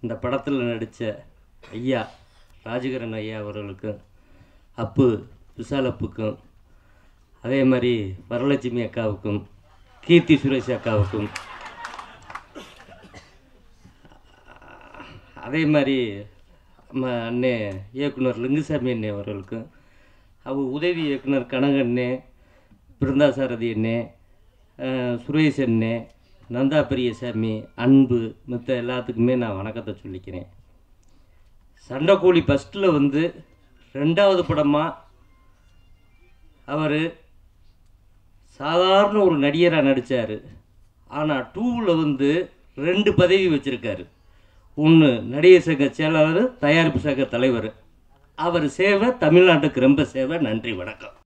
இந்த படத்தில் நடித்த ஐயா ராஜகரன் ஐயா அவர்களுக்கும் அப்பு விஷால் அப்புக்கும் அதே மாதிரி வரலட்சுமி அக்காவுக்கும் கீர்த்தி சுரேஷ் அக்காவுக்கும் அதே மாதிரி நம்ம அண்ணே இயக்குனர் லிங்குசாமி அண்ணே அவர்களுக்கும் அவ உதவி இயக்குனர் கனகண்ணே பிருந்தாசாரதி அண்ணே அஹ், சுரேஷ் அண்ணே நந்தா பெரியசாமி அன்பு மற்ற எல்லாத்துக்குமே நான் வணக்கத்தை சொல்லிக்கிறேன் சண்டைக்கோழி ஃபஸ்ட்டில் வந்து ரெண்டாவது படமாக அவர் சாதாரண ஒரு நடிகராக நடித்தார் ஆனால் டூவில் வந்து ரெண்டு பதவி வச்சுருக்காரு ஒன்று நடிகர் சங்க செயலாளர் தயாரிப்பு சங்க தலைவர் அவர் சேவை தமிழ்நாட்டுக்கு ரொம்ப சேவை நன்றி வணக்கம்